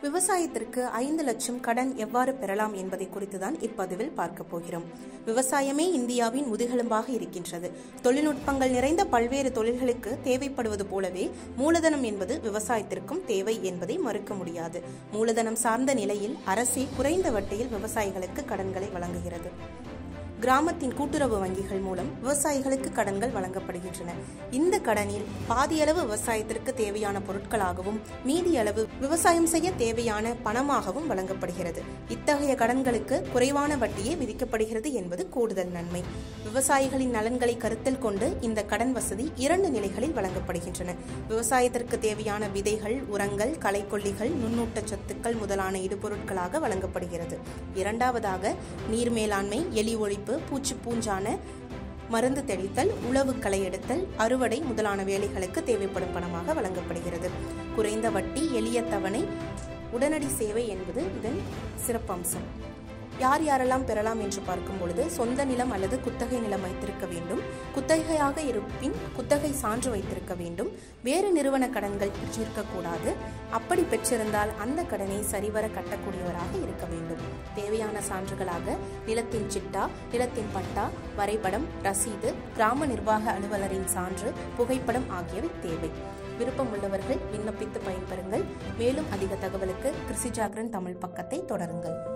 விவசாயத்திற்கு ஐந்து லட்சம் கடன் எவ்வாறு பெறலாம் என்பதை குறித்துதான் இப்பதிவில் பார்க்க போகிறோம் விவசாயமே இந்தியாவின் முதுகெலும்பாக இருக்கின்றது தொழில்நுட்பங்கள் நிறைந்த பல்வேறு தொழில்களுக்கு தேவைப்படுவது போலவே மூலதனம் என்பது விவசாயத்திற்கும் தேவை என்பதை மறுக்க முடியாது மூலதனம் சார்ந்த நிலையில் அரசே குறைந்த வட்டியில் விவசாயிகளுக்கு கடன்களை வழங்குகிறது கிராமத்தின் கூட்டுறவு வங்கிகள் மூலம் விவசாயிகளுக்கு கடன்கள் வழங்கப்படுகின்றன இந்த கடனில் பாதியளவு விவசாயத்திற்கு தேவையான பொருட்களாகவும் மீதி அளவு விவசாயம் செய்ய தேவையான பணமாகவும் வழங்கப்படுகிறது இத்தகைய கடன்களுக்கு குறைவான வட்டியே விதிக்கப்படுகிறது என்பது கூடுதல் நன்மை விவசாயிகளின் நலன்களை கருத்தில் கொண்டு இந்த கடன் வசதி இரண்டு நிலைகளில் வழங்கப்படுகின்றன விவசாயத்திற்கு தேவையான விதைகள் உரங்கள் களைக்கொல்லிகள் நுண்ணூட்ட சத்துக்கள் முதலான இடுபொருட்களாக வழங்கப்படுகிறது இரண்டாவதாக நீர் மேலாண்மை எலி ஒழிப்பு பூச்சி பூஞ்சான மருந்து தெளித்தல் உழவு களை எடுத்தல் அறுவடை முதலான வேலைகளுக்கு தேவைப்படும் பணமாக வழங்கப்படுகிறது குறைந்த வட்டி எளிய தவணை உடனடி சேவை என்பது இதன் சிறப்பம்சம் யார் யாரெல்லாம் பெறலாம் என்று பார்க்கும் பொழுது சொந்த நிலம் அல்லது குத்தகை நிலம் வைத்திருக்க வேண்டும் குத்தகையாக இருப்பின் குத்தகை சான்று வைத்திருக்க வேண்டும் வேறு நிறுவன கடன்கள் பெற்றிருக்கக்கூடாது அப்படி பெற்றிருந்தால் அந்த கடனை சரிவர கட்டக்கூடியவராக இருக்க வேண்டும் தேவையான சான்றுகளாக நிலத்தின் சிட்டா நிலத்தின் பட்டா வரைபடம் ரசீது கிராம நிர்வாக அலுவலரின் சான்று புகைப்படம் ஆகியவை தேவை விருப்பம் உள்ளவர்கள் விண்ணப்பித்து பயன்பெறுங்கள் மேலும் அதிக தகவலுக்கு கிருஷி ஜாகரன் தமிழ் பக்கத்தை தொடருங்கள்